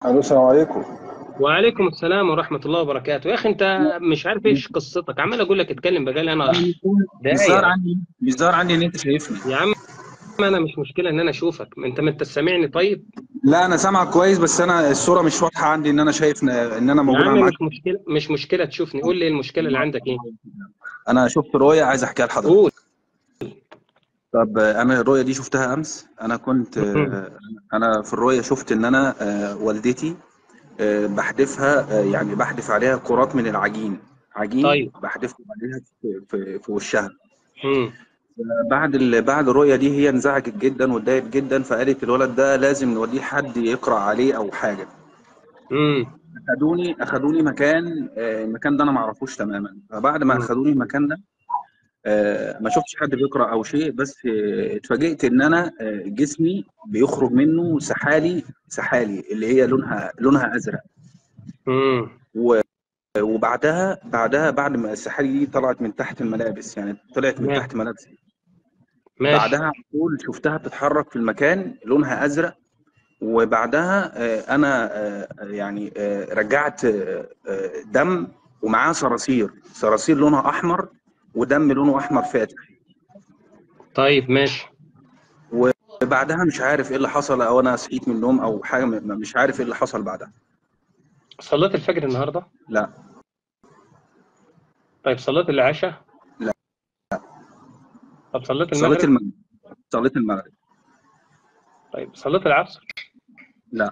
الو السلام عليكم وعليكم السلام ورحمة الله وبركاته يا أخي أنت مش عارف إيش قصتك عمال أقول لك اتكلم بقالي أنا مش ظاهر دقايق عندي مش ظاهر عندي ان انت شايفني يا عم أنا مش مشكلة إن أنا أشوفك أنت ما أنت سامعني طيب لا انا سامعك كويس بس انا الصوره مش واضحه عندي ان انا شايف ن- ان انا يا موجود عم معاك مش مشكلة مش مشكلة تشوفني قول لي المشكلة اللي عندك إيه انا شفت رؤيه عايز احكيها لحضرتك قول طب آه، انا الرؤيه دي شفتها امس انا كنت آه، انا في الرؤيه شفت ان انا آه، والدتي آه، بحدفها آه، يعني بحدف عليها كرات من العجين عجين طيب بحدف عليها في, في, في وشها مم. بعد ال... بعد الرؤيه دي هي انزعجت جدا واتضايقت جدا فقالت الولد ده لازم نوديه حد يقرا عليه او حاجه مم. اخدوني اخدوني مكان آه، المكان ده انا ما اعرفوش تماما فبعد ما مم. اخدوني المكان ده آه، ما شفتش حد بيقرا او شيء بس آه، اتفاجئت ان انا آه، جسمي بيخرج منه سحالي سحالي اللي هي لونها لونها ازرق مم. و- وبعدها بعدها بعد ما السحالي دي طلعت من تحت الملابس يعني طلعت من ماشي تحت ملابسي ماشي بعدها على طول شفتها بتتحرك في المكان لونها ازرق وبعدها آه، انا آه، يعني آه، رجعت آه، آه، دم ومعاه صراصير صراصير لونها احمر ودم لونه احمر فاتح طيب ماشي وبعدها مش عارف ايه اللي حصل او انا صحيت من النوم او حاجه م- مش عارف ايه اللي حصل بعدها صليت الفجر النهاردة لا طيب صليت العشاء لا طب صليت صليت المغرب المغرب صليت المغرب طيب صليت العصر لا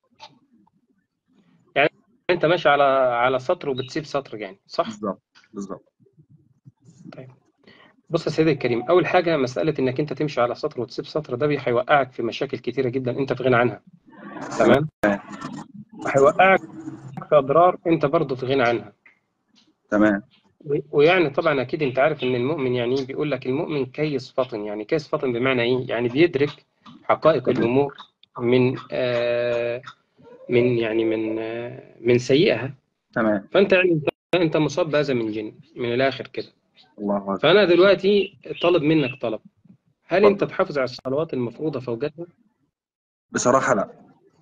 يعني أنت ماشي على على سطر وبتسيب سطر يعني صح بالظبط بالظبط طيب بص يا سيدي الكريم اول حاجه مساله انك انت تمشي على سطر وتسيب سطر ده بي- هيوقعك في مشاكل كتيره جدا انت في غنى عنها تمام تمام وهيوقعك في اضرار انت برضه في غنى عنها تمام و- ويعني طبعا اكيد انت عارف ان المؤمن يعني بيقول لك المؤمن كيس فطن يعني كيس فطن بمعنى ايه يعني بيدرك حقائق تمام الامور من آه من يعني من آه من سيئها تمام فانت يعني انت انت مصاب بهذا من جن من الاخر كده الله اكبر فانا دلوقتي طالب منك طلب هل انت اتفضل تحافظ على الصلوات المفروضه في اوقاتها بصراحه لا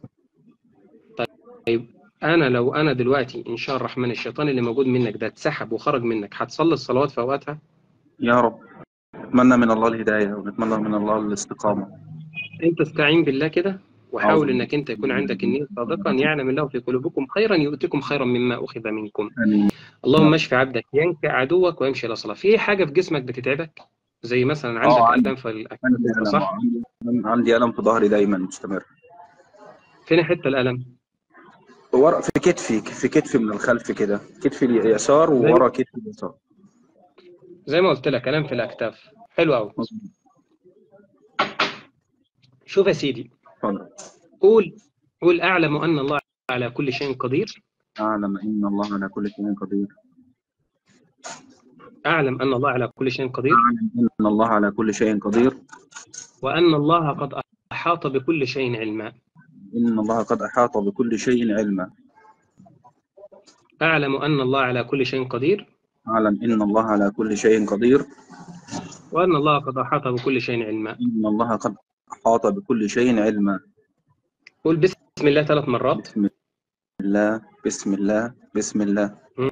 طيب انا لو انا دلوقتي ان شاء الرحمن الشيطان اللي موجود منك ده اتسحب وخرج منك هتصلي الصلوات في اوقاتها يا رب نتمنى من الله الهدايه ونتمنى من الله الاستقامه انت استعين بالله كده اعوذ وحاول بالله انك انت يكون عندك النية صادقا يعلم الله في قلوبكم خيرا يؤتكم خيرا مما اخذ منكم امين يا اللهم رب اشف عبدك ينكى عدوك ويمشي الى صلاه في حاجه في جسمك بتتعبك زي مثلا اه عندك عندي الام في الاكل عندي الم صح آه، عندي عندي الم في ظهري دايما مستمر فين حته الالم ورا في كتفي في كتفي من الخلف كده كتفي اليسار زي وورا كتفي اليسار زي ما قلت لك الم في الاكتاف حلو قوي مظبوط شوف يا سيدي اتفضل قول قول اعلم ان الله على كل شيء قدير اعلم ان الله على كل شيء قدير اعلم ان الله على كل شيء قدير اعلم ان الله على كل شيء قدير وان الله قد احاط بكل شيء علما ان الله قد احاط بكل شيء علما اعلم ان الله على كل شيء قدير اعلم ان الله على كل شيء قدير وان الله قد احاط بكل شيء علما ان الله قد احاط بكل شيء علما قول بسم الله ثلاث مرات بسم الله بسم الله بسم الله م-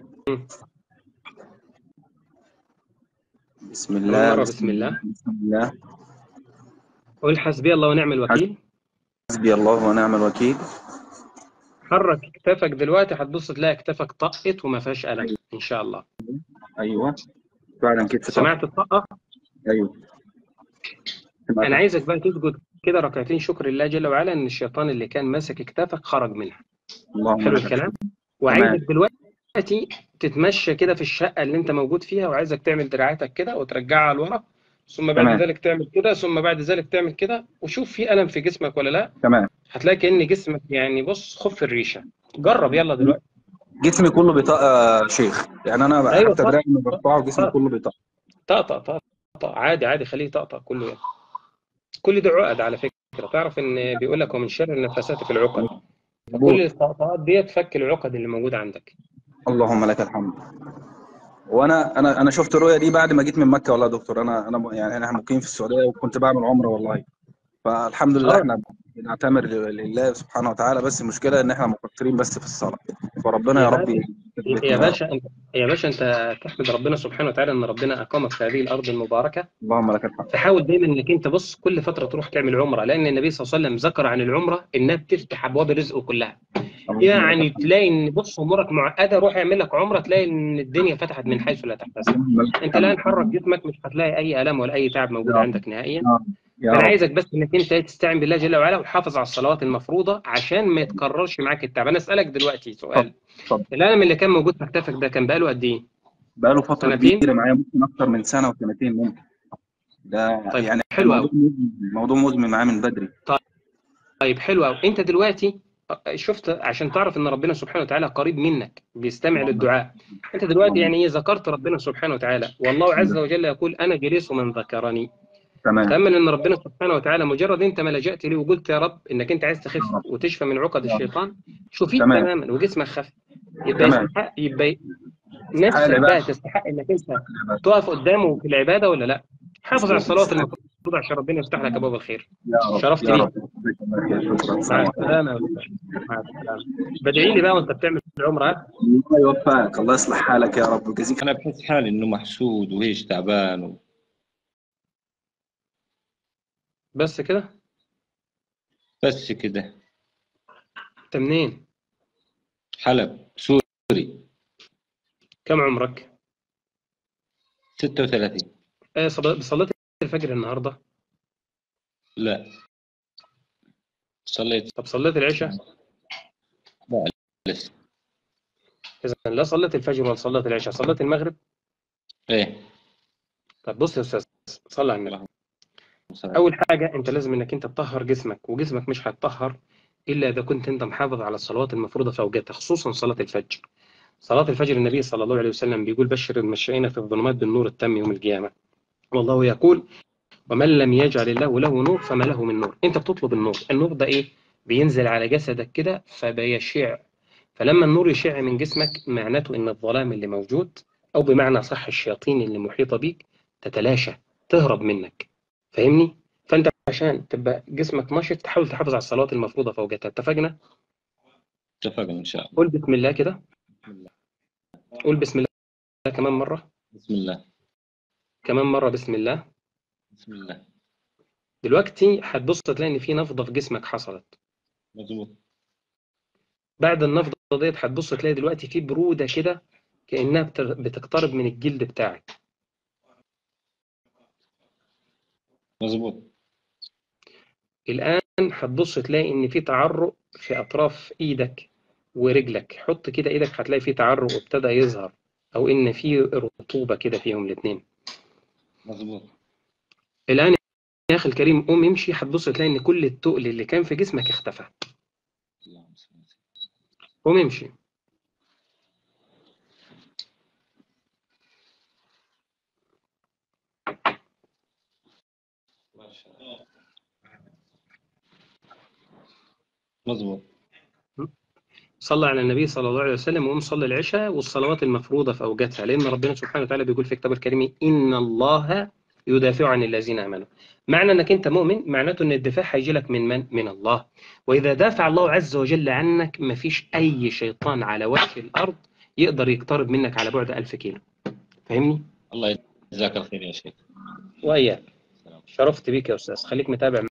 بسم كمان الله مره بسم بسم الله الله بسم الله قول حسبي الله ونعم الوكيل حسبي الله ونعم الوكيل حرك كتافك دلوقتي هتبص تلاقي كتافك طقت وما فيهاش الم ان شاء الله ايوه فعلا كتف سمعت طق الطقه ايوه سمعت انا عايزك بقى تسجد كده ركعتين شكر لله جل وعلا ان الشيطان اللي كان ماسك كتافك خرج منها اللهم حلو لك الكلام الحمد وعايزك تمام دلوقتي تتمشى كده في الشقه اللي انت موجود فيها وعايزك تعمل دراعاتك كده وترجعها لورا ثم بعد تمام ذلك تعمل كده ثم بعد ذلك تعمل كده وشوف في الم في جسمك ولا لا تمام هتلاقي كأن جسمك يعني بص خف الريشه جرب يلا دلوقتي جسمي كله بيطق يا شيخ يعني انا ايوه حتى طق دراعي لما برفعه جسمي طق كله بيطق طقطق طقطق عادي عادي خليه يطقطق كله يعني. كل ده عقد على فكره تعرف ان بيقول لك ومن شر النفاسات في العقد فكل مظبوط الطقطقات ديت فك العقد اللي موجوده عندك اللهم لك الحمد وانا انا انا شفت الرؤيه دي بعد ما جيت من مكه والله يا دكتور انا انا م- يعني انا مقيم في السعوديه وكنت بعمل عمره والله فالحمد لله اه احنا بنعتمر لله سبحانه وتعالى بس المشكله ان احنا مقصرين بس في الصلاه فربنا يا يا رب يا يثبتنا يا يا رب باشا انت يا باشا انت تحمد ربنا سبحانه وتعالى ان ربنا اقامك في هذه الارض المباركه اللهم لك الحمد فحاول دايما انك انت بص كل فتره تروح تعمل عمره لان النبي صلى الله عليه وسلم ذكر عن العمره انها بتفتح ابواب الرزق كلها اللهم لك يعني الحمد تلاقي ان بص امورك معقده روح اعمل لك عمره تلاقي ان الدنيا فتحت من حيث لا تحتسب اللهم لك انت الان الحمد حرك جسمك مش هتلاقي اي الام ولا اي تعب موجود يا رب عندك نهائيا يا رب يا فانا رب عايزك بس انك انت تستعين بالله جل وعلا وحافظ على الصلوات المفروضه عشان ما يتكررش معاك التعب انا اسالك دلوقتي اتفضل سؤال اتفضل الالم اللي كان موجود في كتافك ده كان بقاله قد ايه بقاله فتره سنتين كبيره معايا ممكن اكتر من سنه وسنتين ممكن ده طيب يعني حلو الموضوع قوي مزمن الموضوع مزمن معايا من بدري طيب حلو قوي انت دلوقتي شفت عشان تعرف ان ربنا سبحانه وتعالى قريب منك بيستمع اللهم لك للدعاء انت دلوقتي اللهم يعني ايه ذكرت ربنا سبحانه وتعالى والله الحمد عز لله وجل يقول انا جليس من ذكرني تمام تأمل ان ربنا سبحانه وتعالى مجرد انت ما لجأت ليه وقلت يا رب انك انت عايز يا تخف رب وتشفى من عقد يا رب الشيطان شفيت تمام تماما وجسمك خف يبقى تمام يستحق يبقى استحق نفسك بقى العباده تستحق انك انت العباده تقف قدامه في العباده ولا لا حافظ على مظبوط الصلوات استحق المفروض عشان ربنا يفتح لك ابواب الخير يا رب شرفت يا بيك رب جزاك الله خير شكرا مع السلام عليكم السلامه يا أستاذ. مع السلامه بدعي لي بقى وانت بتعمل العمره ها؟ الله يوفقك الله يصلح حالك يا رب ويجزيك انا بحس حالي انه محسود وهيش تعبان و... بس كده بس كده انت منين؟ حلب سوري كم عمرك؟ 36 آه صل- صليت الفجر النهارده لا صليت طب صليت العشاء؟ لا لسه اذا لا صليت الفجر ولا صليت العشاء صليت المغرب؟ ايه طب بص يا استاذ صلي على النبي اللهم صل على اول حاجه انت لازم انك انت تطهر جسمك وجسمك مش هيتطهر الا اذا كنت انت محافظ على الصلوات المفروضه في اوقاتها خصوصا صلاه الفجر صلاه الفجر النبي صلى الله عليه وسلم بيقول بشر المشائين في الظلمات بالنور التام يوم القيامه والله يقول ومن لم يجعل الله له نور فما له من نور انت بتطلب النور النور ده ايه بينزل على جسدك كده فبيشع فلما النور يشع من جسمك معناته ان الظلام اللي موجود او بمعنى صح الشياطين اللي محيطه بيك تتلاشى تهرب منك فاهمني فانت عشان تبقى جسمك نشط تحاول تحافظ على الصلوات المفروضه في اوقاتها اتفقنا اتفقنا ان شاء الله قول بسم الله كده بسم الله قول بسم الله كمان مره بسم الله كمان مره بسم الله بسم الله دلوقتي هتبص تلاقي ان في نفضه في جسمك حصلت مظبوط بعد النفضه ديت هتبص تلاقي دلوقتي في بروده كده كانها بت- بتقترب من الجلد بتاعك مظبوط الآن هتبص تلاقي إن في تعرق في أطراف إيدك ورجلك حط كده إيدك هتلاقي في تعرق وابتدى يظهر أو إن في رطوبة كده فيهم الاتنين مظبوط الآن يا أخي الكريم قوم امشي هتبص تلاقي إن كل التقل اللي كان في جسمك اختفى اللهم صل على سيدنا قوم امشي ما شاء الله مظبوط صلى على النبي صلى الله عليه وسلم وقوم صلي العشاء والصلوات المفروضة في أوقاتها لأن ربنا سبحانه وتعالى بيقول في كتابه الكريم إن الله يدافع عن الذين آمنوا معنى أنك أنت مؤمن معناته أن الدفاع هيجي لك من من؟ من الله وإذا دافع الله عز وجل عنك مفيش أي شيطان على وجه الأرض يقدر يقترب منك على بعد ألف كيلو فاهمني؟ الله يجزاك الخير يا شيخ وإياك سلام شرفت بيك يا أستاذ خليك متابع